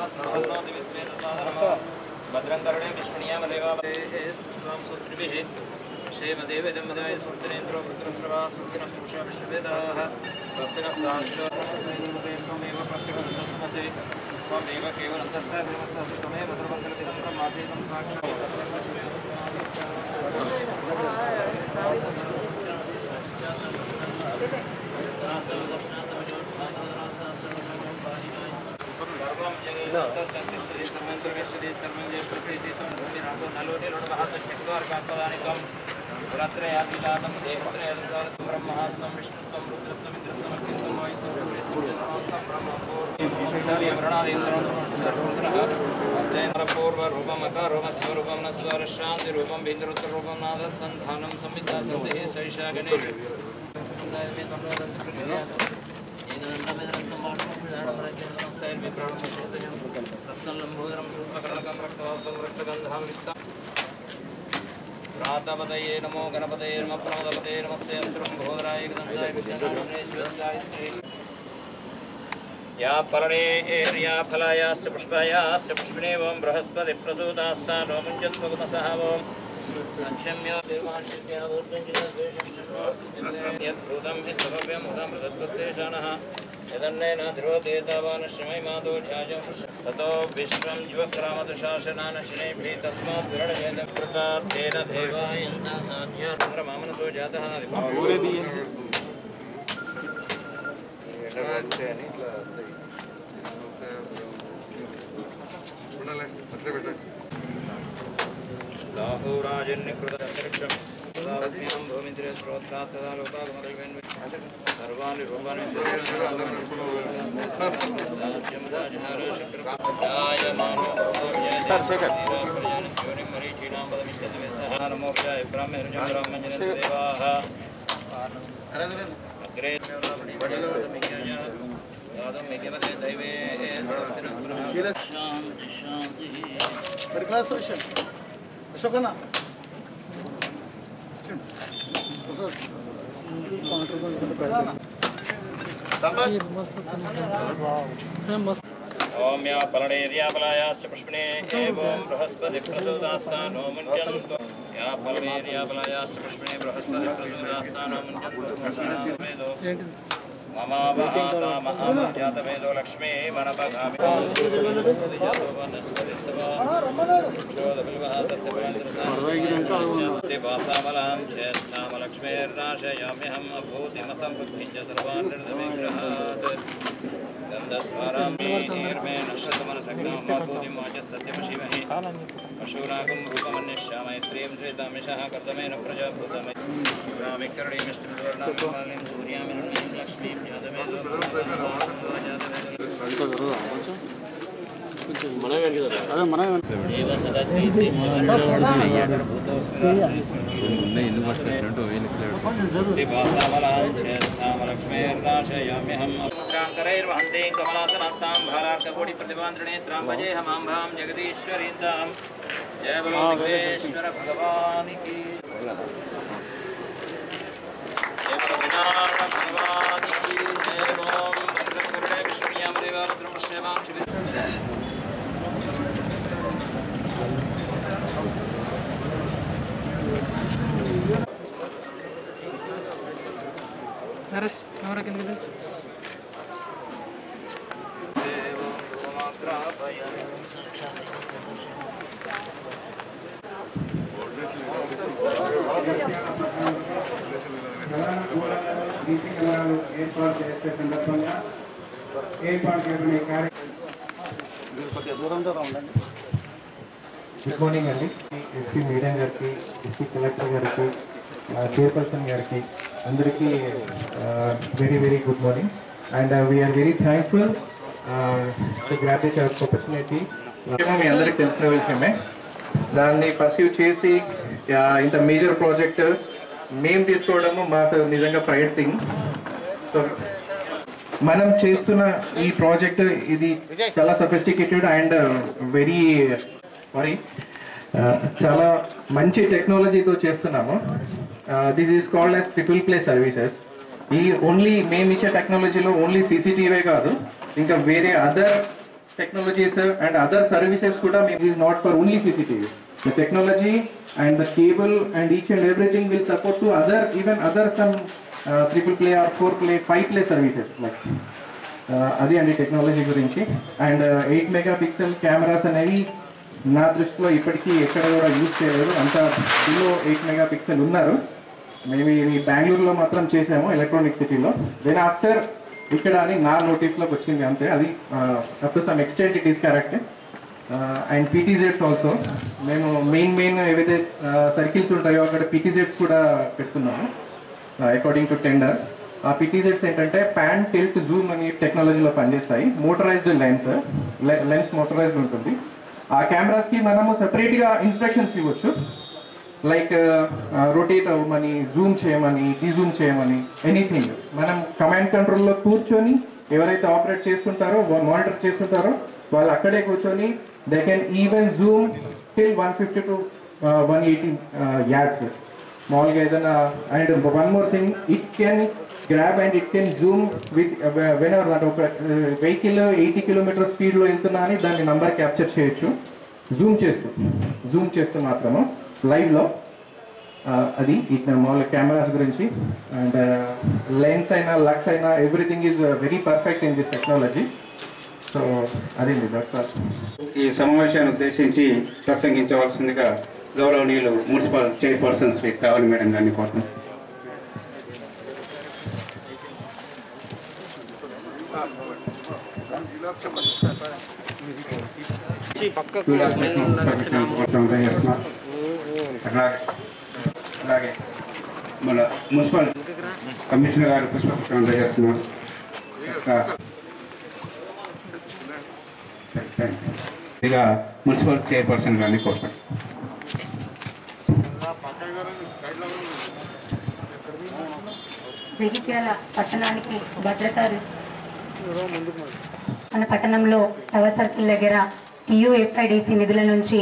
सर्वतोऽपि विश्वेदसादनः भद्रं कर्णे विष्णुयामदेवावते सुष्मां स्वस्त्रिभिः क्षेमदेवजन्मदाय स्वस्तिरेन्द्रो वृत्रस्रवा स्वस्ति नः पुरुषा विश्ववेदाः स्वस्ति नस्ताश्वमेव प्रत्यक्षमसि त्वमेव केवलं तत्त्वमेव त्वमेव सर्वं कृतितं ब्रह्मासीतं साक्षात् सर्वं जगत्तत्तश्री सर्वन्तर्वेश्वरी सर्वं जयप्रतीतं भूमिराको नलोनि लुडमहातश्चक्वार्कात्मदानिकं पुरत्रयादिलातं देवत्रयदुदारं ब्रह्मास्तं विष्णुत्वं रुद्रस्तं इन्द्रस्तं अग्निस्तं वायुस्तं सूर्यस्तं चन्द्रमस्तं ब्रह्मपूर्णेन्द्रं पूर्वरूपम् अकारोमध्यरूपं न स्वरशान्तिरूपं बिन्दुरुद्ररूपं नादसन्धानं संविद्यासन्धिः सैषा गणेश प्रातपदये नमो गणपतये नमः प्रणोदपतये नमस्ते अस्त्रं भोदराय गन्धाय विद्यानाय श्री या पर्णेर्या फलायाश्च पुष्पायाश्च पुष्पिणेवं बृहस्पति प्रसूतास्ता नो मुञ्जत्वगुमसः वं अक्षम्य यद्भूतं हि स्तभव्यं मुदं मृतत्वद्देशानः यदन्नेन ध्रुवदेतावानश्रमै मातो ध्याजं ततो विश्वं जीवक्रामदशासनानशिनेभिः तस्मात् विरणयेन कृतार्थेन देवायन्ता साध्यार्मनसो जातः అని ఇట్లా వస్తాయి చూడాలి అట్లే పెట్టండి రాహురాజన్యకృతక్షం తదాజ్ఞాం భూమింద్రియ శ్రోత్రాత్ తదా లోకాగమదైవేన్ సర్వాణి రూపాణి మోక్షాయ బ్రాహ్మణ బ్రాహ్మణదేవాः అగ్రే దాదం మిగవతే దైవే స్వస్తి శాంతి శాంతి మరి క్లాస్ విషయం అశోకన్న ओम या फलनेर्यापलायाश्च पुष्पिणे एवं बृहस्पति प्रसूदात्ता नो मुञ्चन्तु या फलनेर्यापलायाश्च पुष्पिणे बृहस्पति प्रसूदात्ता नो मुञ्चन्तु वेदो ममावहाता महामजातवेदो लक्ष्मी मनपगामि जातो वनस्पतिस्तवा क्षोधबिल्वः तस्य परेन्द्रसां वासामलां ज्येष्ठामलक्ष्मीर्नाशयाम्यहम् अभूतिमसम्बुद्धिश्च सर्वान् निर्दविग्रहात् गन्धद्वारामेर्मे नक्षत्रमनसग्नाम्बाभूतिं वाचः सत्यमशिमहि पशूनागं रूपमन्यश्यामय स्त्रीं श्रीतामिषः कर्दमेन प्रजाभूतमय रामिकरणीमिष्टिं सुवर्णामिं सूर्यामिरणीं लक्ष्मीं जातमे దేవ సదద్వైతే ्राङ्करैर्वहन्तीं कमलासनस्तां भालार्ककोटिप्रतिभान्द्रनेत्रां भजेऽहमां भां जगदीश्वरीन्दां जय बोलो विघ्नेश्वर भगवान् की जय बोलो गजानन भगवान् की जय ओम भद्रं करुणे विष्णुयां देवारुद्रं पश्यमां शिवे నరేష్ కెమెరా కిందకి తెచ్చు देवं भूमाग्रापयामि దీపికలను ఏర్పాటు చేసే సందర్భంగా ఏర్పాటు చేయబడిన కార్య కొద్దిగా దూరంగా ఉండండి గుడ్ మార్నింగ్ అండి ఎస్పీ మీడియం గారికి డిస్ట్రిక్ట్ కలెక్టర్ గారికి చైర్పర్సన్ గారికి అందరికీ very very good morning and we are very thankful to grab this opportunity మీ అందరికి తెలిసిన విషయమే దాన్ని పర్సీవ్ చేసి ఆ, ఇంత మేజర్ ప్రాజెక్ట్ మేము తీసుకోవడము మాకు నిజంగా ప్రైడ్ థింగ్ సో మనం చేస్తున్న ఈ ప్రాజెక్ట్ ఇది చాలా సఫిస్టికేటెడ్ అండ్ వెరీ సారీ చాలా మంచి టెక్నాలజీతో చేస్తున్నాము this is called as triple play services ఈ ఓన్లీ మేము ఇచ్చే టెక్నాలజీలో ఓన్లీ సీసీటీవీ కాదు ఇంకా వేరే other technologies uh, and other services kuda maybe is not for only CCTV. The technology and the cable and each and everything will support to other even other some uh, triple play or four play, five play services like. Uh, అది అండి technology గురించి and eight mega pixel cameras అనేవి నా దృష్టిలో ఇప్పటికీ ఎక్కడ కూడా use చేయలేదు అంత బిలో ఎయిట్ మెగా పిక్సెల్ ఉన్నారు మేము ఇది బెంగళూరులో మాత్రం చేసాము ఎలక్ట్రానిక్ సిటీలో దెన్ ఆఫ్టర్ ఇక్కడ అని నా నోటీస్లోకి వచ్చింది అంతే అది up to some extent it is correct and PTZs also మేము మెయిన్ మెయిన్ ఏవైతే సర్కిల్స్ ఉంటాయో అక్కడ పీటీజెడ్స్ కూడా పెడుతున్నాము అకార్డింగ్ టు టెండర్ ఆ పిటీజెడ్స్ ఏంటంటే ప్యాన్ టిల్ట్ జూమ్ అని టెక్నాలజీలో పనిచేస్తాయి మోటరైజ్డ్ లెంత్ లెన్స్ మోటరైజ్డ్ ఉంటుంది ఆ కెమెరాస్కి మనము సెపరేట్గా ఇన్స్ట్రక్షన్స్ ఇవ్వచ్చు లైక్ రొటేట్ అవ్వమని జూమ్ చేయమని డిజూమ్ చేయమని ఎనీథింగ్ మనం కమాండ్ కంట్రోల్లో కూర్చొని ఎవరైతే ఆపరేట్ చేస్తుంటారో మానిటర్ చేస్తుంటారో వాళ్ళు అక్కడే కూర్చొని they can even zoom till one fifty to one eighty yards మామూలుగా ఏదైనా and one more thing it can grab and it can zoom with whenever అంటే ఒక వెహికల్ ఎయిటీ కిలోమీటర్ స్పీడ్లో వెళ్తున్నా అని దాన్ని నంబర్ క్యాప్చర్ చేయొచ్చు జూమ్ చేస్తూ జూమ్ చేస్తూ మాత్రము లైవ్లో అది ఇట్లా మామూలు కెమెరాస్ గురించి అండ్ లెన్స్ అయినా లక్స్ అయినా everything is very perfect in this technology so అదేంటి దట్స్ ఆల్ ఈ సమావేశాన్ని ఉద్దేశించి ప్రసంగించవలసిందిగా గౌరవనీయులు municipal chairperson Shri Sravani madam గారిని కోరుతున్నాను అలాగే అలాగే మన మున్సిపల్ కమిషనర్ గారు పుష్పం అందజేస్తున్నారు ఇంకా ఇక మున్సిపల్ చైర్పర్సన్ గారిని కోరుతాను జగిత్యాల పట్టణానికి భద్రత రి- మన పట్టణంలో టవర్ సర్కిల్ దగ్గర టీయూఎఫ్ఐడిసి నిధుల నుంచి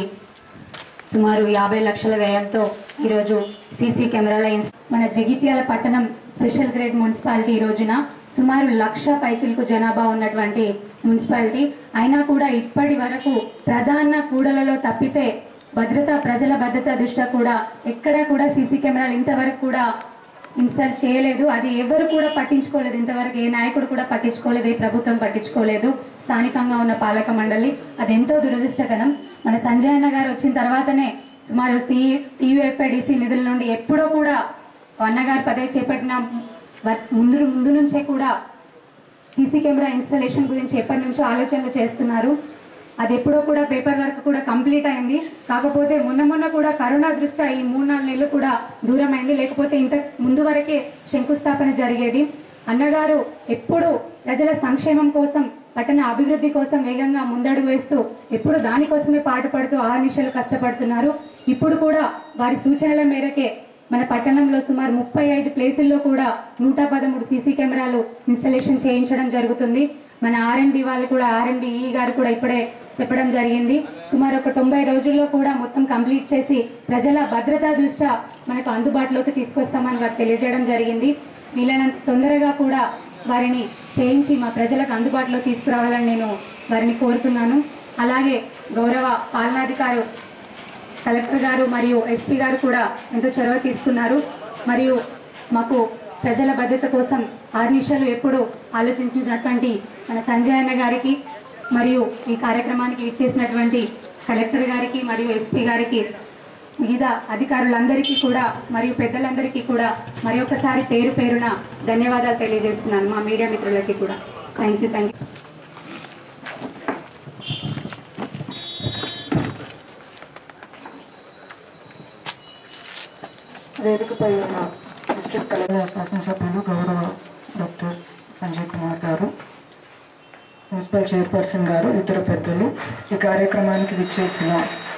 సుమారు యాభై లక్షల వ్యయంతో ఈరోజు సీసీ కెమెరాల ఇన్స్ మన జగిత్యాల పట్టణం స్పెషల్ గ్రేడ్ మున్సిపాలిటీ ఈ రోజున సుమారు లక్ష పైచిలకు జనాభా ఉన్నటువంటి మున్సిపాలిటీ అయినా కూడా ఇప్పటి వరకు ప్రధాన కూడలలో తప్పితే భద్రత ప్రజల భద్రత దృష్ట్యా కూడా ఎక్కడా కూడా సీసీ కెమెరాలు ఇంతవరకు కూడా ఇన్స్టాల్ చేయలేదు అది ఎవరు కూడా పట్టించుకోలేదు ఇంతవరకు ఏ నాయకుడు కూడా పట్టించుకోలేదు ఏ ప్రభుత్వం పట్టించుకోలేదు స్థానికంగా ఉన్న పాలక మండలి అది ఎంతో దురదృష్టకరం మన సంజయ్ అన్న గారు వచ్చిన తర్వాతనే సుమారు సి టీయూఎఫ్ఐడిసి నిధుల నుండి ఎప్పుడో కూడా అన్నగారు పదవి చేపట్టిన వ- ముందు ముందు నుంచే కూడా సీసీ కెమెరా ఇన్స్టాలేషన్ గురించి ఎప్పటి నుంచో ఆలోచనలు చేస్తున్నారు అది ఎప్పుడో కూడా పేపర్ వర్క్ కూడా కంప్లీట్ అయింది కాకపోతే మొన్న మొన్న కూడా కరోనా దృష్ట్యా ఈ మూడు నాలుగు నెలలు కూడా దూరం అయింది లేకపోతే ఇంత ముందు వరకే శంకుస్థాపన జరిగేది అన్నగారు ఎప్పుడు ప్రజల సంక్షేమం కోసం పట్టణ అభివృద్ధి కోసం వేగంగా ముందడుగు వేస్తూ ఎప్పుడు దానికోసమే పాటుపడుతూ ఆహర్నిశలు కష్టపడుతున్నారు ఇప్పుడు కూడా వారి సూచనల మేరకే మన పట్టణంలో సుమారు ముప్పై ఐదు ప్లేసుల్లో కూడా నూట పదమూడు సీసీ కెమెరాలు ఇన్స్టాలేషన్ చేయించడం జరుగుతుంది మన ఆర్ఎంబి వాళ్ళు కూడా ఆర్ఎంబి ఈ గారు కూడా ఇప్పుడే చెప్పడం జరిగింది సుమారు ఒక తొంభై రోజుల్లో కూడా మొత్తం కంప్లీట్ చేసి ప్రజల భద్రతా దృష్ట్యా మనకు అందుబాటులోకి తీసుకొస్తామని వారు తెలియజేయడం జరిగింది వీలైనంత తొందరగా కూడా వారిని చేయించి మా ప్రజలకు అందుబాటులో తీసుకురావాలని నేను వారిని కోరుతున్నాను అలాగే గౌరవ పాలనాధికారు కలెక్టర్ గారు మరియు ఎస్పీ గారు కూడా ఎంతో చొరవ తీసుకున్నారు మరియు మాకు ప్రజల భద్రత కోసం ఆర్నిషాలు ఎప్పుడు ఆలోచించినటువంటి మన సంజయ్ అన్న గారికి మరియు ఈ కార్యక్రమానికి ఇచ్చేసినటువంటి కలెక్టర్ గారికి మరియు ఎస్పీ గారికి వివిధ అధికారులందరికీ కూడా మరియు పెద్దలందరికీ కూడా మరి ఒకసారి పేరు పేరున ధన్యవాదాలు తెలియజేస్తున్నాను మా మీడియా మిత్రులకి కూడా థ్యాంక్ యూ థ్యాంక్ యూ వేదికపై ఉన్న డిస్ట్రిక్ట్ కలెక్టర్ శాసనసభ్యులు గౌరవ డాక్టర్ సంజయ్ కుమార్ గారు మున్సిపల్ చైర్పర్సన్ గారు ఇతర పెద్దలు ఈ కార్యక్రమానికి విచ్చేసిన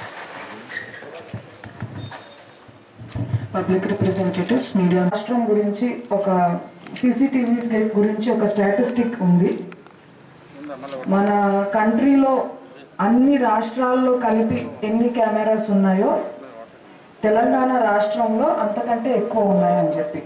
పబ్లిక్ రిప్రజెంటేటివ్స్ మీడియా రాష్ట్రం గురించి ఒక సీసీటీవీస్ గురించి ఒక స్టాటిస్టిక్ ఉంది మన కంట్రీలో అన్ని రాష్ట్రాల్లో కలిపి ఎన్ని కెమెరాస్ ఉన్నాయో తెలంగాణ రాష్ట్రంలో అంతకంటే ఎక్కువ ఉన్నాయని చెప్పి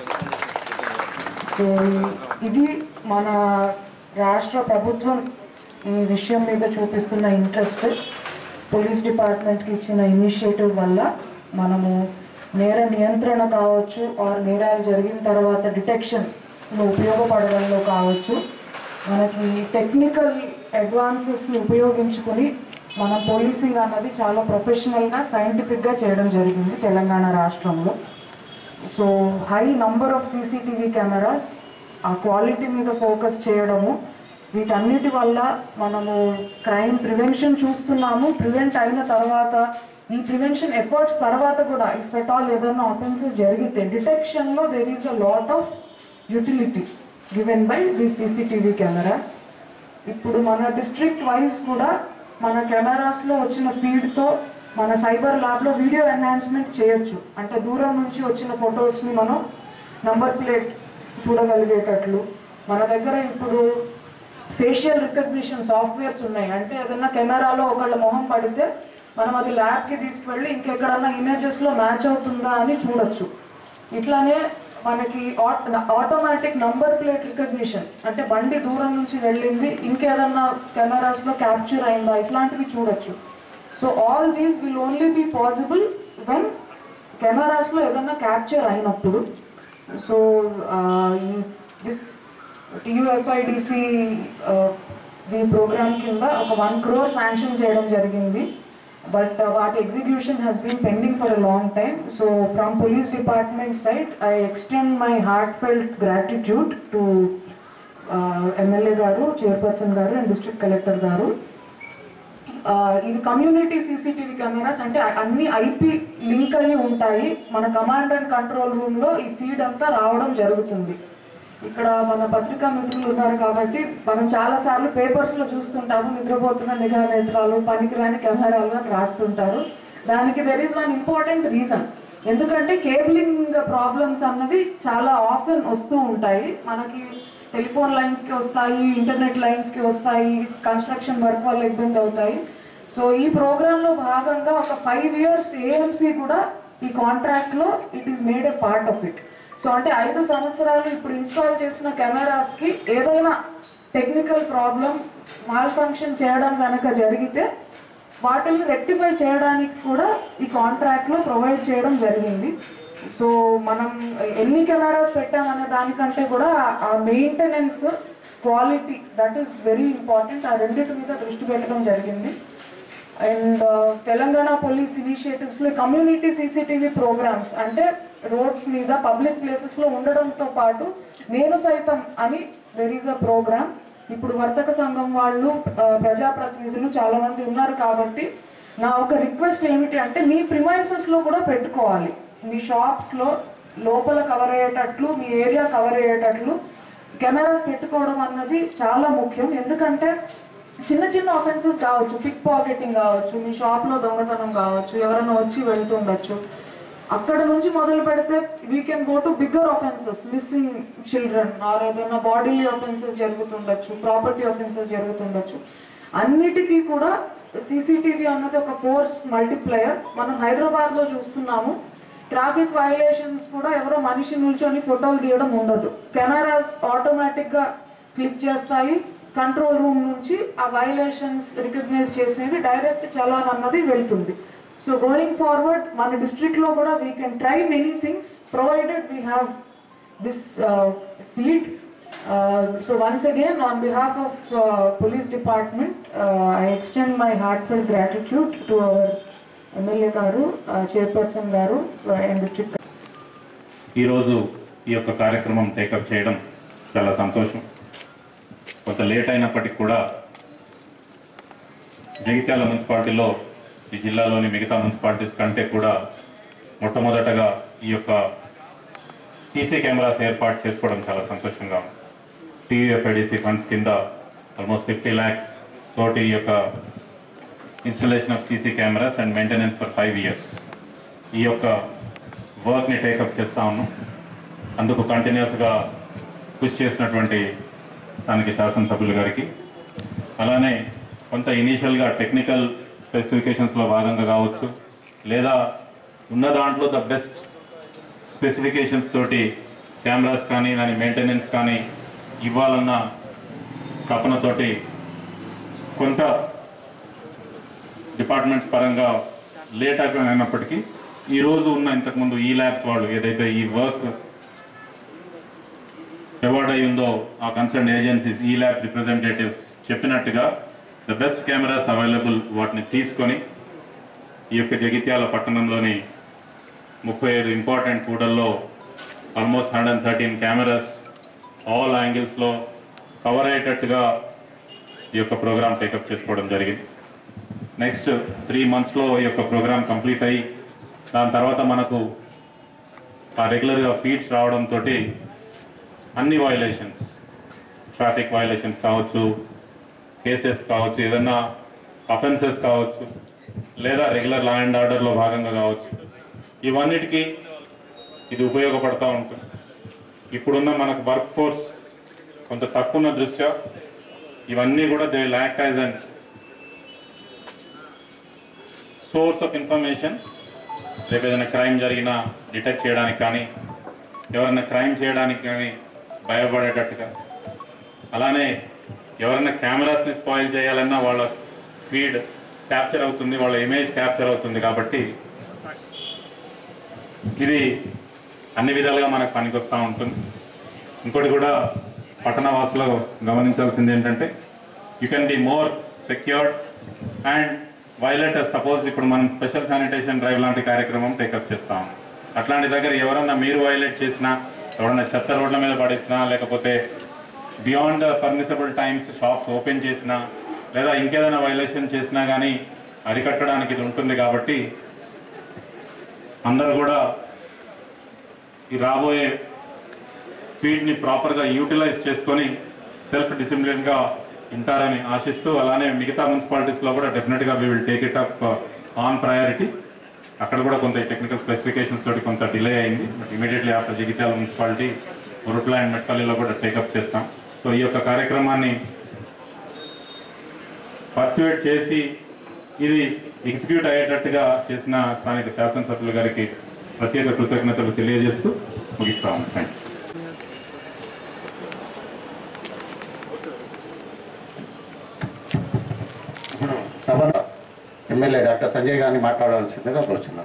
సో ఇది మన రాష్ట్ర ప్రభుత్వం ఈ విషయం మీద చూపిస్తున్న ఇంట్రెస్ట్ పోలీస్ డిపార్ట్మెంట్కి ఇచ్చిన ఇనిషియేటివ్ వల్ల మనము నేర నియంత్రణ కావచ్చు ఆర్ నేరాలు జరిగిన తర్వాత డిటెక్షన్ ఉపయోగపడడంలో కావచ్చు మనకి టెక్నికల్ అడ్వాన్సెస్ని ఉపయోగించుకుని మన పోలీసింగ్ అన్నది చాలా ప్రొఫెషనల్గా సైంటిఫిక్గా చేయడం జరిగింది తెలంగాణ రాష్ట్రంలో so high number of CCTV cameras ఆ క్వాలిటీ మీద ఫోకస్ చేయడము వీటన్నిటి వల్ల మనము క్రైమ్ ప్రివెన్షన్ చూస్తున్నాము ప్రివెంట్ అయిన తర్వాత ఈ ప్రివెన్షన్ ఎఫర్ట్స్ తర్వాత కూడా ఇఫ్ ఎట్ ఆల్ ఏదైనా ఆఫెన్సెస్ జరిగితే డిటెక్షన్లో there is a lot of utility given by the CCTV cameras ఇప్పుడు మన డిస్ట్రిక్ట్ వైజ్ కూడా మన కెమెరాస్లో వచ్చిన ఫీడ్తో మన సైబర్ ల్యాబ్లో వీడియో ఎన్హాన్స్మెంట్ చేయొచ్చు అంటే దూరం నుంచి వచ్చిన ఫొటోస్ని మనం నంబర్ ప్లేట్ చూడగలిగేటట్లు మన దగ్గర ఇప్పుడు ఫేషియల్ రికగ్నిషన్ సాఫ్ట్వేర్స్ ఉన్నాయి అంటే ఏదైనా కెమెరాలో ఒకళ్ళ మొహం పడితే మనం అది ల్యాబ్కి తీసుకువెళ్ళి ఇంకెక్కడన్నా ఇమేజెస్లో మ్యాచ్ అవుతుందా అని చూడొచ్చు ఇట్లానే మనకి ఆటోమేటిక్ నంబర్ ప్లేట్ రికగ్నిషన్ అంటే బండి దూరం నుంచి వెళ్ళింది ఇంకేదన్నా కెమెరాస్లో క్యాప్చర్ అయిందా ఇట్లాంటివి చూడొచ్చు so all these will only be possible when కెమెరాస్లో ఏదన్నా క్యాప్చర్ అయినప్పుడు సో దిస్ టీయూఎఫ్ఐడిసి ఈ ప్రోగ్రామ్ కింద ఒక వన్ క్రోర్ శాంక్షన్ చేయడం జరిగింది బట్ వాటి execution has been pending for a long time so from police department side I extend my heartfelt gratitude to MLA గారు చైర్పర్సన్ గారు అండ్ డిస్ట్రిక్ట్ కలెక్టర్ గారు ఆ, ఇది కమ్యూనిటీ సీసీటీవీ కెమెరాస్ అంటే అన్ని ఐపీ లింక్ అయి ఉంటాయి మన కమాండ్ అండ్ కంట్రోల్ రూమ్ లో ఈ ఫీడ్ అంతా రావడం జరుగుతుంది ఇక్కడ మన పత్రికా మిత్రులు ఉన్నారు కాబట్టి మనం చాలా సార్లు పేపర్స్ లో చూస్తుంటాము నిద్రపోతున్న నిఘా నేత్రాలు పనికిరాని కెమెరాలు అని రాస్తుంటారు దానికి there is one important reason ఎందుకంటే కేబులింగ్ ప్రాబ్లమ్స్ అన్నది చాలా ఆఫెన్ వస్తూ ఉంటాయి మనకి టెలిఫోన్ లైన్స్ కి వస్తాయి ఇంటర్నెట్ లైన్స్ కి వస్తాయి కన్స్ట్రక్షన్ వర్క్ వల్ల ఇబ్బంది అవుతాయి సో ఈ ప్రోగ్రామ్ లో భాగంగా ఒక ఫైవ్ ఇయర్స్ ఏఎంసీ కూడా ఈ కాంట్రాక్ట్ లో it is made a part of it so అంటే ఐదు సంవత్సరాలు ఇప్పుడు ఇన్స్టాల్ చేసిన కెమెరాస్ కి ఏదైనా టెక్నికల్ ప్రాబ్లం మాల్ ఫంక్షన్ చేయడం కనుక జరిగితే వాటిని రెక్టిఫై చేయడానికి కూడా ఈ కాంట్రాక్ట్ లో ప్రొవైడ్ చేయడం జరిగింది సో మనం ఎన్ని కెమెరాస్ పెట్టామనే దానికంటే కూడా ఆ maintenance quality that is very important ఆ రెండింటి మీద దృష్టి పెట్టడం జరిగింది అండ్ తెలంగాణ పోలీస్ ఇనిషియేటివ్స్లో కమ్యూనిటీ సీసీటీవీ ప్రోగ్రామ్స్ అంటే రోడ్స్ మీద పబ్లిక్ ప్లేసెస్లో ఉండడంతో పాటు నేను సైతం అని దెర్ ఈస్ అ ప్రోగ్రామ్ ఇప్పుడు వర్తక సంఘం వాళ్ళు ఆ, ప్రజాప్రతినిధులు చాలా మంది ఉన్నారు కాబట్టి నా ఒక రిక్వెస్ట్ ఏమిటి అంటే మీ ప్రిమైసెస్లో కూడా పెట్టుకోవాలి మీ షాప్స్లో లోపల కవర్ అయ్యేటట్లు మీ ఏరియా కవర్ అయ్యేటట్లు కెమెరాస్ పెట్టుకోవడం అన్నది చాలా ముఖ్యం ఎందుకంటే చిన్న చిన్న ఆఫెన్సెస్ కావచ్చు పిక్ పాకెటింగ్ కావచ్చు మీ షాప్లో దొంగతనం కావచ్చు ఎవరైనా వచ్చి వెళ్తుండొచ్చు అక్కడ నుంచి మొదలు పెడితే we can go to bigger offences missing children or ఏదైనా బాడీలీ ఆఫెన్సెస్ జరుగుతుండొచ్చు ప్రాపర్టీ ఆఫెన్సెస్ జరుగుతుండొచ్చు అన్నిటికీ కూడా సీసీటీవీ అన్నది ఒక ఫోర్స్ మల్టిప్లయర్ మనం హైదరాబాద్లో చూస్తున్నాము ట్రాఫిక్ వైలేషన్స్ కూడా ఎవరో మనిషి నిల్చొని ఫోటోలు తీయడం ఉండదు కెమెరాస్ ఆటోమేటిక్గా క్లిక్ చేస్తాయి కంట్రోల్ రూమ్ నుంచి ఆ వైలేషన్స్ రికగ్నైజ్ చేసేవి డైరెక్ట్ చలాన్ అన్నది వెళ్తుంది సో గోయింగ్ ఫార్వర్డ్ మన డిస్ట్రిక్ట్లో కూడా we can try many things provided we have this uh, feed. Uh, so once again, on behalf of uh, police department, uh, I extend my heartfelt gratitude to our MLA గారు chairperson గారు and district ఈరోజు ఈ యొక్క కార్యక్రమం take up చేయడం చాలా సంతోషం కొంత లేట్ అయినప్పటికీ కూడా జగిత్యాల మున్సిపాలిటీలో ఈ జిల్లాలోని మిగతా మున్సిపాలిటీస్ కంటే కూడా మొట్టమొదటగా ఈ యొక్క సీసీ కెమెరాస్ ఏర్పాటు చేసుకోవడం చాలా సంతోషంగా ఉంది టీయూఎఫ్ఐడిసి ఫండ్స్ కింద ఆల్మోస్ట్ ఫిఫ్టీ ల్యాక్స్ తోటి ఈ యొక్క installation of CC cameras and maintenance for five years ఈ యొక్క వర్క్ని టేకప్ చేస్తా ఉన్నాం అందుకు కంటిన్యూస్గా కృషి చేసినటువంటి స్థానిక శాసనసభ్యుల గారికి అలానే కొంత ఇనీషియల్గా టెక్నికల్ స్పెసిఫికేషన్స్లో భాగంగా కావచ్చు లేదా ఉన్న దాంట్లో ద బెస్ట్ స్పెసిఫికేషన్స్ తోటి కెమెరాస్ కానీ దాని మెయింటెనెన్స్ కానీ ఇవ్వాలన్న తపనతోటి కొంత డిపార్ట్మెంట్స్ పరంగా లేట్ అయినప్పటికీ ఈ రోజు ఉన్న ఇంతకుముందు ఈ ల్యాబ్స్ వాళ్ళు ఏదైతే ఈ వర్క్ అవార్డ్ అయ్యిందో ఆ కన్సర్న్ ఏజెన్సీస్ ఈ ల్యాబ్ రిప్రజెంటేటివ్స్ చెప్పినట్టుగా ద బెస్ట్ కెమెరాస్ అవైలబుల్ వాటిని తీసుకొని ఈ యొక్క జగిత్యాల పట్టణంలోని ముప్పై ఐదు ఇంపార్టెంట్ కూడల్లో almost hundred and thirteen cameras all యాంగిల్స్లో కవర్ అయ్యేటట్టుగా ఈ యొక్క ప్రోగ్రామ్ టేకప్ చేసుకోవడం జరిగింది నెక్స్ట్ త్రీ మంత్స్లో ఈ యొక్క ప్రోగ్రామ్ కంప్లీట్ అయ్యి దాని తర్వాత మనకు ఆ రెగ్యులర్గా ఫీడ్స్ రావడంతో అన్ని వైలేషన్స్ ట్రాఫిక్ వైలేషన్స్ కావచ్చు కేసెస్ కావచ్చు ఏదైనా అఫెన్సెస్ కావచ్చు లేదా రెగ్యులర్ లా అండ్ ఆర్డర్లో భాగంగా కావచ్చు ఇవన్నిటికీ ఇది ఉపయోగపడతా ఉంటుంది ఇప్పుడున్న మనకు వర్క్ ఫోర్స్ కొంత తక్కువ ఉన్న దృష్ట్యా ఇవన్నీ కూడా they lack as an source of information రేపు ఏదైనా క్రైమ్ జరిగినా డిటెక్ట్ చేయడానికి కానీ ఎవరైనా క్రైమ్ చేయడానికి కానీ భయపడేటట్టుగా అలానే ఎవరైనా కెమెరాస్ని స్పాయిల్ చేయాలన్నా వాళ్ళ ఫీడ్ క్యాప్చర్ అవుతుంది వాళ్ళ ఇమేజ్ క్యాప్చర్ అవుతుంది కాబట్టి ఇది అన్ని విధాలుగా మనకు పనికొస్తూ ఉంటుంది ఇంకోటి కూడా పట్టణ వాసులు గమనించాల్సింది ఏంటంటే you can be more secured and violate suppose ఇప్పుడు మనం స్పెషల్ శానిటేషన్ డ్రైవ్ లాంటి కార్యక్రమం టేకప్ చేస్తాం అట్లాంటి దగ్గర ఎవరన్నా మీరు వైలేట్ చేసినా ఎవరన్నా చెత్త రోడ్ల మీద పడేసినా లేకపోతే beyond permissible times shops open చేసినా లేదా ఇంకేదైనా వైలేషన్ చేసినా కానీ అరికట్టడానికి ఇది ఉంటుంది కాబట్టి అందరూ కూడా ఈ రాబోయే ఫీడ్ని ప్రాపర్గా యూటిలైజ్ చేసుకొని సెల్ఫ్ డిసిప్లిన్గా ఉంటారని ఆశిస్తూ అలానే మిగతా మున్సిపాలిటీస్లో కూడా డెఫినెట్గా we will take it up on priority అక్కడ కూడా కొంత టెక్నికల్ స్పెసిఫికేషన్స్ తోటి కొంత డిలే అయింది but immediately after Jagtial municipality Korutla and మెట్పల్లిలో కూడా టేకప్ చేస్తాం సో ఈ యొక్క కార్యక్రమాన్ని పర్సువేట్ చేసి ఇది ఎగ్జిక్యూట్ అయ్యేటట్టుగా చేసిన స్థానిక శాసనసభ్యుల గారికి ప్రత్యేక కృతజ్ఞతలు తెలియజేస్తూ ముగిస్తాము థ్యాంక్ యూ ఇప్పుడు సభలో ఎమ్మెల్యే డాక్టర్ సంజయ్ గారిని మాట్లాడవలసిందిగా కోరుచున్నాం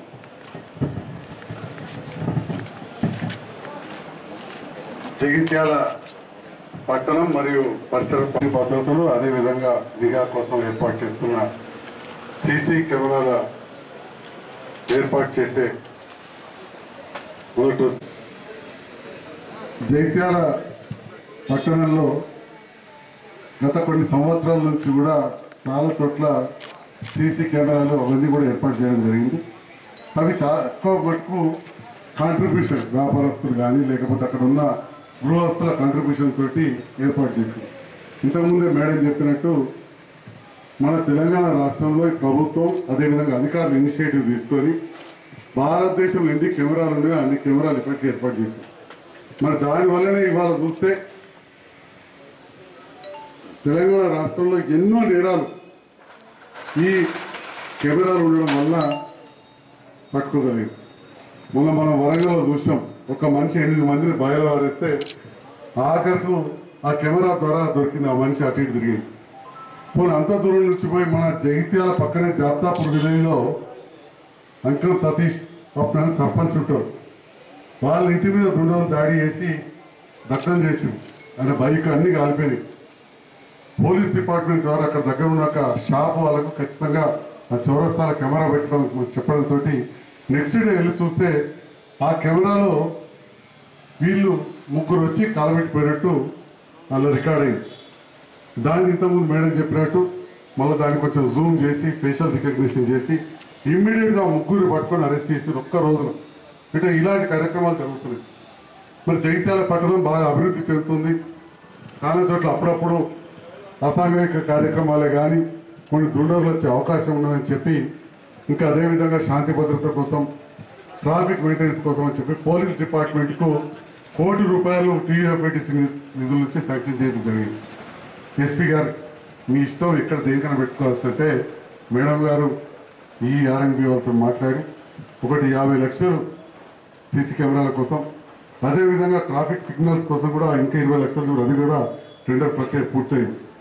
జగిత్యాల పట్టణం మరియు పరిసర పని భద్రతలు అదేవిధంగా నిఘా కోసం ఏర్పాటు చేస్తున్న సీసీ కెమెరాల ఏర్పాటు చేసే మొదటి రోజు. జగిత్యాల పట్టణంలో గత కొన్ని సంవత్సరాల నుంచి కూడా చాలా చోట్ల సీసీ కెమెరాలు అవన్నీ కూడా ఏర్పాటు చేయడం జరిగింది అవి చాలా ఎక్కువ మటుకు కాంట్రిబ్యూషన్ వ్యాపారస్తులు కానీ లేకపోతే అక్కడ ఉన్న గృహస్థుల కాంట్రిబ్యూషన్ తోటి ఏర్పాటు చేసింది ఇంతకుముందే మేడం చెప్పినట్టు మన తెలంగాణ రాష్ట్రంలో ఈ ప్రభుత్వం అదేవిధంగా అధికారులు ఇనిషియేటివ్ తీసుకొని భారతదేశంలో ఎన్ని కెమెరాలు ఉన్నాయో అన్ని కెమెరాలు ఇప్పటికీ ఏర్పాటు చేశారు మరి దానివల్లనే ఇవాళ చూస్తే తెలంగాణ రాష్ట్రంలో ఎన్నో నేరాలు ఈ కెమెరాలు ఉండడం వల్ల పట్టుకోగలిగారు మొన్న మనం వరంగల్లో చూసాం ఒక మనిషి ఎనిమిది మందిని బాయిలో వారేస్తే ఆఖరకు ఆ కెమెరా ద్వారా దొరికింది ఆ మనిషి అటు ఇటు తిరిగింది పోనీ అంత దూరం నుంచి పోయి మన జగిత్యాల పక్కనే జాప్తాపూర్ విలేజ్లో అంకం సతీష్ స్వప్న సర్పంచ్ ఉంటారు వాళ్ళ ఇంటి మీద దుండలు దాడి చేసి దగ్ధం చేసింది అంటే బైక్ అన్ని కాలిపోయినాయి పోలీస్ డిపార్ట్మెంట్ ద్వారా అక్కడ దగ్గర ఉన్న ఒక షాప్ వాళ్ళకు ఖచ్చితంగా ఆ చౌరస్తాల కెమెరా పెట్టడం చెప్పడంతో నెక్స్ట్ డే వెళ్ళి చూస్తే ఆ కెమెరాలో వీళ్ళు ముగ్గురు వచ్చి కాలబెట్టిపోయినట్టు వాళ్ళు రికార్డ్ అయింది దాన్ని ఇంతకుముందు మేడం చెప్పినట్టు మళ్ళీ దాన్ని కొంచెం జూమ్ చేసి ఫేషియల్ రికగ్నిషన్ చేసి ఇమ్మీడియట్గా ముగ్గురు పట్టుకొని అరెస్ట్ చేసి ఒక్క రోజున అంటే ఇలాంటి కార్యక్రమాలు జరుగుతున్నాయి మరి జగిత్యాల పట్టణం బాగా అభివృద్ధి చెందుతుంది చాలా చోట్ల అప్పుడప్పుడు అసాంఘిక కార్యక్రమాలే కానీ కొన్ని దుండగులు వచ్చే అవకాశం ఉన్నదని చెప్పి ఇంకా అదేవిధంగా శాంతి భద్రత కోసం ట్రాఫిక్ మెయింటెనెన్స్ కోసం అని చెప్పి పోలీస్ డిపార్ట్మెంట్కు కోటి రూపాయలు టీయూఎఫ్ఐటీసీ నిధుల నుంచి శాంక్షన్ చేయడం జరిగింది ఎస్పీ గారు మీ ఇష్టం ఎక్కడ దేనికైనా పెట్టుకోవచ్చు అంటే మేడం గారు ఈ ఆర్ఎన్బి వాళ్ళతో మాట్లాడి ఒకటి యాభై లక్షలు సీసీ కెమెరాల కోసం అదేవిధంగా ట్రాఫిక్ సిగ్నల్స్ కోసం కూడా ఇంకా ఇరవై లక్షలు కూడా అది కూడా టెండర్ ప్రక్రియ పూర్తయింది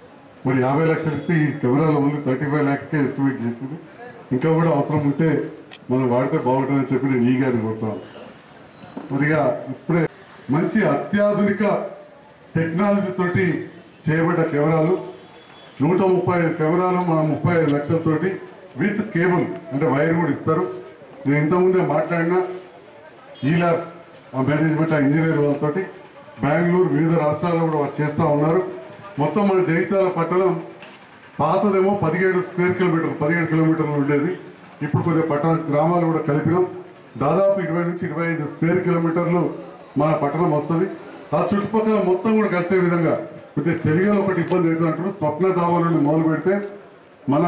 మరి యాభై లక్షలు ఇస్తే ఈ కెమెరాల ఓన్లీ థర్టీ ఫైవ్ ల్యాక్స్కే ఎస్టిమేట్ చేసింది ఇంకా కూడా అవసరం ఉంటే మనం వాడితే బాగుంటుందని చెప్పి నేను ఈ గారిని కోరుతాను మరిగా ఇప్పుడే మంచి అత్యాధునిక టెక్నాలజీ తోటి చేయబడ్డ కెమెరాలు నూట ముప్పై ఐదు కెమెరాలు మన ముప్పై ఐదు లక్షలతోటి విత్ కేబుల్ అంటే వైర్ కూడా ఇస్తారు నేను ఇంతకుముందే మాట్లాడిన ఈ ల్యాబ్స్ ఆ మేనేజ్మెంట్ ఆ ఇంజనీర్ వాళ్ళతోటి బెంగళూరు వివిధ రాష్ట్రాల్లో కూడా వారు చేస్తూ ఉన్నారు మొత్తం మన జగిత్యాల పట్టణం పాతదేమో పదిహేడు స్క్వేర్ కిలోమీటర్లు పదిహేడు కిలోమీటర్లు ఉండేది ఇప్పుడు కొద్దిగా పట్టణ గ్రామాలు కూడా కలిపినాం దాదాపు ఇరవై నుంచి ఇరవై ఐదు స్క్వేర్ కిలోమీటర్లు మన పట్టణం వస్తుంది ఆ చుట్టుపక్కల మొత్తం కూడా కలిసే విధంగా కొద్దిగా చలిగా ఒకటి ఇబ్బంది అవుతుంది అంటున్నారు స్వప్న ధాబా నుండి మొదలు పెడితే మన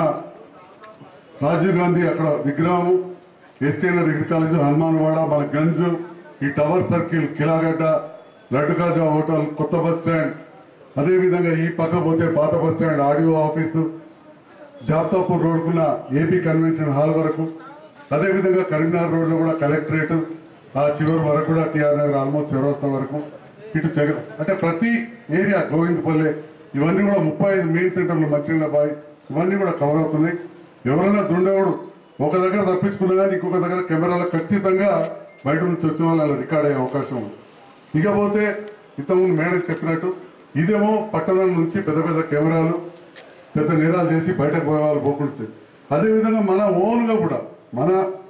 రాజీవ్ గాంధీ అక్కడ విగ్రహము ఎస్కేఆర్ డిగ్రీ కాలేజ్ హనుమాన్వాడ మన గంజ్ ఈ tower circle Kilagadda Laddu Kaja hotel కొత్త బస్ స్టాండ్ అదేవిధంగా ఈ పక్క పోతే పాత బస్ స్టాండ్ ఆడియో ఆఫీసు జాబ్తాపూర్ రోడ్కున్న ఏపీ కన్వెన్షన్ హాల్ వరకు అదేవిధంగా కరీంనగర్ రోడ్లో కూడా కలెక్టరేట్ ఆ చివరి వరకు కూడా టీఆర్ నగర్ ఆల్మోస్ట్ చౌరస్తా వరకు ఇటు జగ అంటే ప్రతి ఏరియా గోవిందపల్లె ఇవన్నీ కూడా ముప్పై ఐదు మెయిన్ సెంటర్లు మంచినీళ్ళబాయి ఇవన్నీ కూడా కవర్ అవుతున్నాయి ఎవరైనా దుండేవాడు ఒక దగ్గర తప్పించుకున్నా కానీ ఇంకొక దగ్గర కెమెరాలో ఖచ్చితంగా బయట నుంచి వచ్చిన వాళ్ళు అలా రికార్డ్ అయ్యే అవకాశం ఉంది ఇకపోతే ఇంతకుముందు మేడం చెప్పినట్టు ఇదేమో పట్టణం నుంచి పెద్ద పెద్ద కెమెరాలు పెద్ద నేరాలు చేసి బయటకు పోయే వాళ్ళు పోకుండా అదేవిధంగా మన ఓన్గా కూడా మన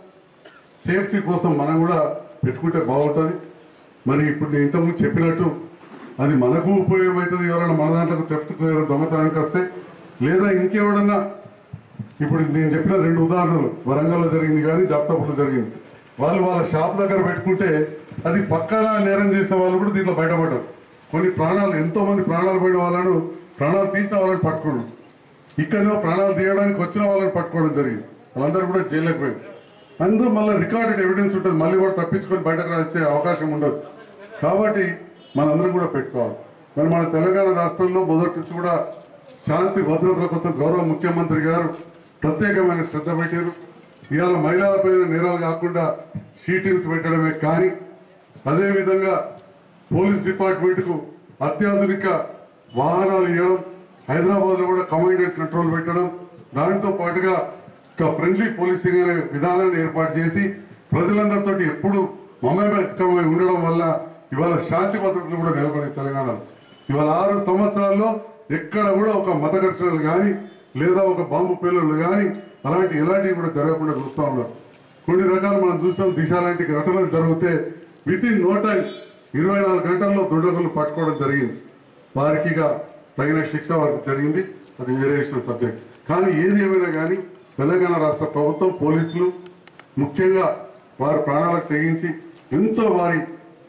సేఫ్టీ కోసం మనం కూడా పెట్టుకుంటే బాగుంటుంది మరి ఇప్పుడు నేను ఇంతకుముందు చెప్పినట్టు అది మనకు ఉపయోగం అవుతుంది ఎవరైనా మన దాంట్లో థెఫ్ట్ దొంగతనానికి వస్తే లేదా ఇంకెవడన్నా ఇప్పుడు నేను చెప్పిన రెండు ఉదాహరణలు వరంగల్లో జరిగింది కానీ జాప్తాపూర్లో జరిగింది వాళ్ళు వాళ్ళ షాప్ దగ్గర పెట్టుకుంటే అది పక్కన నేరం చేసిన వాళ్ళు కూడా దీంట్లో బయటపడ్డారు కొన్ని ప్రాణాలు ఎంతో మంది ప్రాణాలు పోయిన వాళ్ళను ప్రాణాలు తీసిన వాళ్ళని పట్టుకోవడం ఇక్కడో ప్రాణాలు తీయడానికి వచ్చిన వాళ్ళని పట్టుకోవడం జరిగింది వాళ్ళందరూ కూడా జైల్లోకి పోయింది అందులో మళ్ళీ రికార్డెడ్ ఎవిడెన్స్ ఉంటుంది మళ్ళీ కూడా తప్పించుకొని బయటకు వచ్చే అవకాశం ఉండదు కాబట్టి మనందరం కూడా పెట్టుకోవాలి మరి మన తెలంగాణ రాష్ట్రంలో మొదటి నుంచి కూడా శాంతి భద్రతల కోసం గౌరవ ముఖ్యమంత్రి గారు ప్రత్యేకమైన శ్రద్ధ పెట్టారు ఇవాళ మహిళలపైన నేరాలు కాకుండా షీటింగ్స్ పెట్టడమే కానీ అదేవిధంగా పోలీస్ డిపార్ట్మెంట్కు అత్యాధునిక వాహనాలు ఇవ్వడం హైదరాబాద్లో కూడా కమాండ్ అండ్ కంట్రోల్ పెట్టడం దానితో పాటుగా ఒక ఫ్రెండ్లీ పోలీసింగ్ అనే విధానాన్ని ఏర్పాటు చేసి ప్రజలందరితో ఎప్పుడు మమేకమై ఉండడం వల్ల ఇవాళ శాంతి భద్రతలు కూడా నెలకొనే తెలంగాణలో ఇవాళ ఆరు సంవత్సరాల్లో ఎక్కడ కూడా ఒక మత ఘర్షణలు కానీ లేదా ఒక బాంబు పేలుళ్ళు కానీ అలాంటి ఎలాంటివి కూడా జరగకుండా చూస్తూ ఉన్నారు కొన్ని రకాలు మనం చూసాం దిశ లాంటి ఘటనలు జరిగితే విత్ ఇన్ నో టైం ఇరవై నాలుగు గంటల్లో దుండగులు పట్టుకోవడం జరిగింది వారికి ఇక తగిన శిక్ష వారికి జరిగింది అది వేరే విషయం సబ్జెక్ట్ కానీ ఏది ఏమైనా కానీ తెలంగాణ రాష్ట్ర ప్రభుత్వం పోలీసులు ముఖ్యంగా వారి ప్రాణాలకు తెగించి ఎంతో వారి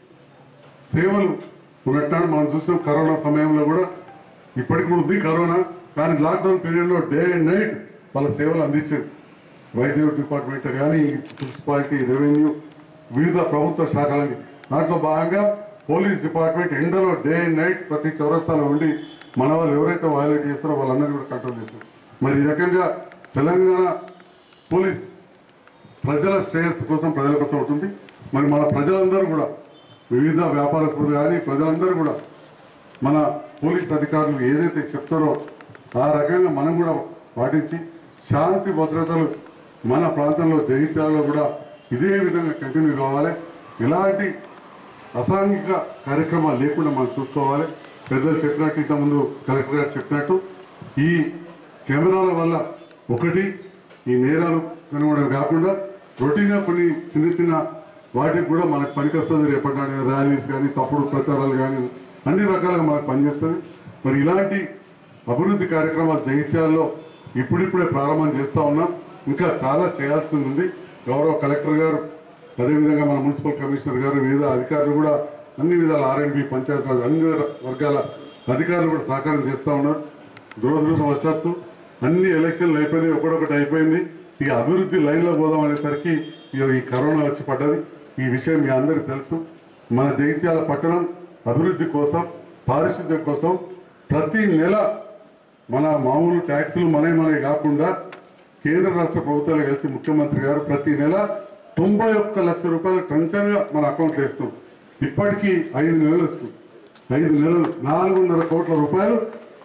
సేవలు ఉన్నట్టు మనం చూసాం కరోనా సమయంలో కూడా ఇప్పటికి కూడా ఉంది కరోనా కానీ లాక్డౌన్ పీరియడ్లో డే అండ్ నైట్ వాళ్ళ సేవలు అందించేది వైద్య డిపార్ట్మెంట్ కానీ మున్సిపాలిటీ రెవెన్యూ వివిధ ప్రభుత్వ శాఖలని దాంట్లో భాగంగా పోలీస్ డిపార్ట్మెంట్ ఎండలో డే అండ్ నైట్ ప్రతి చౌరస్తాలో ఉండి మన వాళ్ళు ఎవరైతే వైలేట్ చేస్తారో వాళ్ళందరినీ కూడా కంట్రోల్ చేస్తారు మరి ఈ రకంగా తెలంగాణ పోలీస్ ప్రజల శ్రేయస్సు కోసం ప్రజల కోసం ఉంటుంది మరి మన ప్రజలందరూ కూడా వివిధ వ్యాపారస్తులు కానీ ప్రజలందరూ కూడా మన పోలీస్ అధికారులు ఏదైతే చెప్తారో ఆ రకంగా మనం కూడా పాటించి శాంతి భద్రతలు మన ప్రాంతంలో జగిత్యాలలో కూడా ఇదే విధంగా కంటిన్యూ కావాలి ఎలాంటి అసాంఘిక కార్యక్రమాలు లేకుండా మనం చూసుకోవాలి పెద్దలు చెప్పినట్టు ఇంతకుముందు కలెక్టర్ గారు చెప్పినట్టు ఈ కెమెరాల వల్ల ఒకటి ఈ నేరాలు కనుగొనడం కాకుండా రొటీన్గా కొన్ని చిన్న చిన్న వాటికి కూడా మనకు పనికొస్తుంది రేపటి నాడు ర్యాలీస్ కానీ తప్పుడు ప్రచారాలు కానీ అన్ని రకాలుగా మనకు పనిచేస్తుంది మరి ఇలాంటి అభివృద్ధి కార్యక్రమాలు జగిత్యాల్లో ఇప్పుడిప్పుడే ప్రారంభం చేస్తూ ఉన్నాం ఇంకా చాలా చేయాల్సి ఉంది గౌరవ కలెక్టర్ గారు అదేవిధంగా మన మున్సిపల్ కమిషనర్ గారు వివిధ అధికారులు కూడా అన్ని విధాల ఆర్ఎండ్బి పంచాయతీరాజ్ అన్ని వర్గాల అధికారులు కూడా సహకారం చేస్తూ ఉన్నారు దురదృష్టవశాత్తు అన్ని ఎలక్షన్లు అయిపోయినాయి ఒకటొకటి అయిపోయింది ఇక అభివృద్ధి లైన్లో పోదాం అనేసరికి ఇక ఈ కరోనా వచ్చి పడ్డది ఈ విషయం మీ అందరికీ తెలుసు మన జగిత్యాల పట్టణం అభివృద్ధి కోసం పారిశుద్ధ్యం కోసం ప్రతి నెల మన మామూలు ట్యాక్సులు మనే మనే కాకుండా కేంద్ర రాష్ట్ర ప్రభుత్వాలు కలిసి ముఖ్యమంత్రి గారు ప్రతి నెల తొంభై ఒక్క లక్ష రూపాయలు టెన్షన్గా మన అకౌంట్లో వేస్తాం ఇప్పటికీ ఐదు నెలలు వచ్చింది ఐదు నెలలు నాలుగున్నర కోట్ల రూపాయలు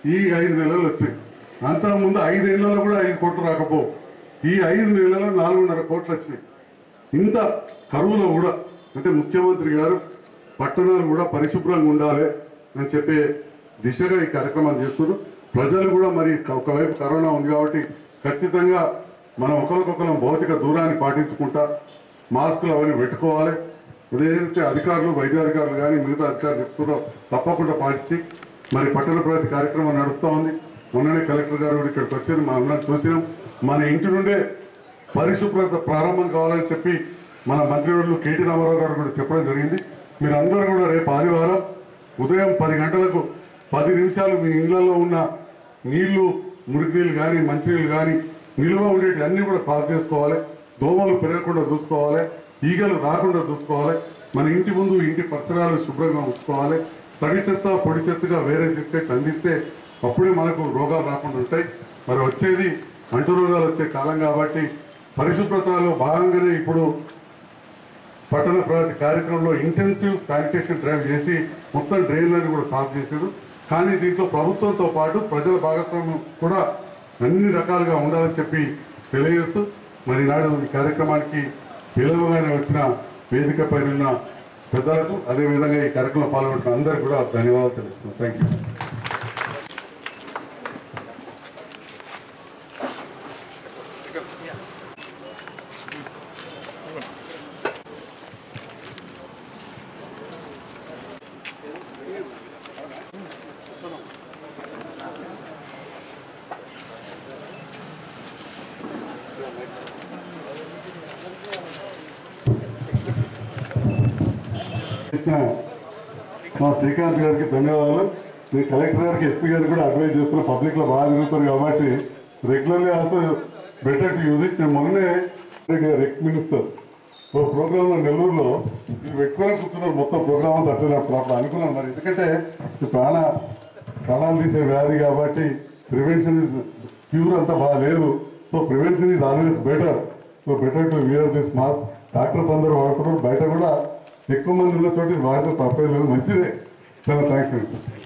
ఈ ఐదు నెలలు వచ్చినాయి అంతకుముందు ఐదేళ్లలో కూడా ఐదు కోట్లు రాకపో ఈ ఐదు నెలల్లో నాలుగున్నర కోట్లు వచ్చినాయి ఇంత కరువులో కూడా అంటే ముఖ్యమంత్రి గారు పట్టణాలు కూడా పరిశుభ్రంగా ఉండాలి అని చెప్పే దిశగా ఈ కార్యక్రమాలు చేస్తున్నారు ప్రజలు కూడా మరి ఒకవైపు కరోనా ఉంది కాబట్టి ఖచ్చితంగా మనం ఒకరికొకరం భౌతిక దూరాన్ని పాటించుకుంటా మాస్కులు అవన్నీ పెట్టుకోవాలి ఏదైతే అధికారులు వైద్యాధికారులు కానీ మిగతా అధికారులు చెప్తున్నారో తప్పకుండా పాటించి మరి పట్టణ ప్రగతి కార్యక్రమం నడుస్తూ ఉంది మొన్ననే కలెక్టర్ గారు కూడా ఇక్కడికి వచ్చారు మనం అందరం చూసినాం మన ఇంటి నుండే పరిశుభ్రత ప్రారంభం కావాలని చెప్పి మన మంత్రివర్యులు కేటీ రామారావు గారు కూడా చెప్పడం జరిగింది మీరందరూ కూడా రేపు ఆదివారం ఉదయం పది గంటలకు పది నిమిషాలు మీ ఇళ్లలో ఉన్న నీళ్లు మురికి నీళ్ళు కానీ మంచినీళ్ళు కానీ నిల్వ ఉండేటి అన్నీ కూడా సాల్వ్ చేసుకోవాలి దోమలు పెరగకుండా చూసుకోవాలి ఈగలు రాకుండా చూసుకోవాలి మన ఇంటి ముందు ఇంటి పరిసరాలు శుభ్రంగా ఉంచుకోవాలి తడి చెత్త పొడి చెత్తగా వేరే తీసుకొచ్చి అందిస్తే అప్పుడే మనకు రోగాలు రాకుండా ఉంటాయి మరి వచ్చేది అంటు రోగాలు వచ్చే కాలం కాబట్టి పరిశుభ్రతలో భాగంగానే ఇప్పుడు పట్టణ ప్రగతి కార్యక్రమంలో ఇంటెన్సివ్ శానిటేషన్ డ్రైవ్ చేసి మొత్తం డ్రైన్లను కూడా సాఫ్ చేశారు కానీ దీంట్లో ప్రభుత్వంతో పాటు ప్రజల భాగస్వామ్యం కూడా అన్ని రకాలుగా ఉండాలని చెప్పి తెలియజేస్తూ మరి నాడు ఈ కార్యక్రమానికి పిలవగానే వచ్చిన వేదిక పైన ఉన్న పెద్దలకు అదేవిధంగా ఈ కార్యక్రమంలో పాల్గొంటున్న అందరికీ కూడా ధన్యవాదాలు తెలుస్తున్నాను థ్యాంక్ యూ చేసిన మా శ్రీకాంత్ గారికి ధన్యవాదాలు నేను కలెక్టర్ గారికి ఎస్పీ గారికి కూడా అడ్వైజ్ చేస్తున్నా పబ్లిక్లో బాగా తిరుగుతారు కాబట్టి regularly also better to use it నేను మొన్ననే ఎక్స్ మినిస్టర్ ఓ ప్రోగ్రాంలో నెల్లూరులో ఇది పెట్టుకొని కూర్చున్నారు మొత్తం ప్రోగ్రామ్ అంతా అట్లనే అప్పుడు అప్పుడు అనుకున్నాను మరి ఎందుకంటే ఇది ప్రాణ ప్రాణాలు తీసే వ్యాధి కాబట్టి ప్రివెన్షన్ ఇస్ క్యూర్ అంతా బాగా లేదు so prevention is always better so better to wear this mask doctors అందరూ వాడుతున్నారు బయట కూడా ఎక్కువ మంది ఉన్న చోట ఇది వాడితే తప్పేం లేదు మంచిదే చాలా థ్యాంక్స్ అండి